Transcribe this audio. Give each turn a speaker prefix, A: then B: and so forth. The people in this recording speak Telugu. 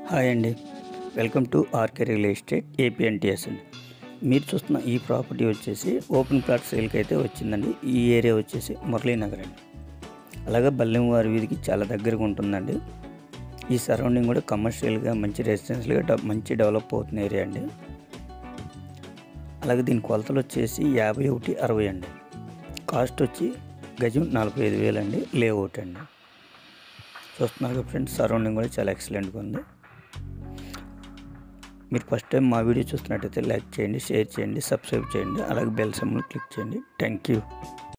A: హాయ్ అండి welcome to RK real estate APNTS అండి మీరు చూస్తున్న ఈ ప్రాపర్టీ వచ్చేసి ఓపెన్ ప్లాట్ సేల్కి అయితే వచ్చిందండి ఈ ఏరియా వచ్చేసి మురళీనగర్ అండి అలాగే బల్లెంవారి వీధికి చాలా దగ్గరగా ఉంటుందండి ఈ సరౌండింగ్ కూడా కమర్షియల్గా మంచి రెసిడెన్షియల్గా డెవ- మంచి డెవలప్ అవుతున్న ఏరియా అండి అలాగే దీని కొలతలు వచ్చేసి యాభై ఒకటి అరవై అండి కాస్ట్ వచ్చి గజం నలభై ఐదు వేలు అండి లేఅవుట్ అండి చూస్తున్నారు కదా ఫ్రెండ్స్ సరౌండింగ్ కూడా చాలా ఎక్సలెంట్గా ఉంది మీరు ఫస్ట్ టైం మా వీడియో చూస్తున్నట్టయితే లైక్ చేయండి షేర్ చేయండి సబ్స్క్రైబ్ చేయండి అలాగే బెల్ సమ్ని క్లిక్ చేయండి థ్యాంక్ యూ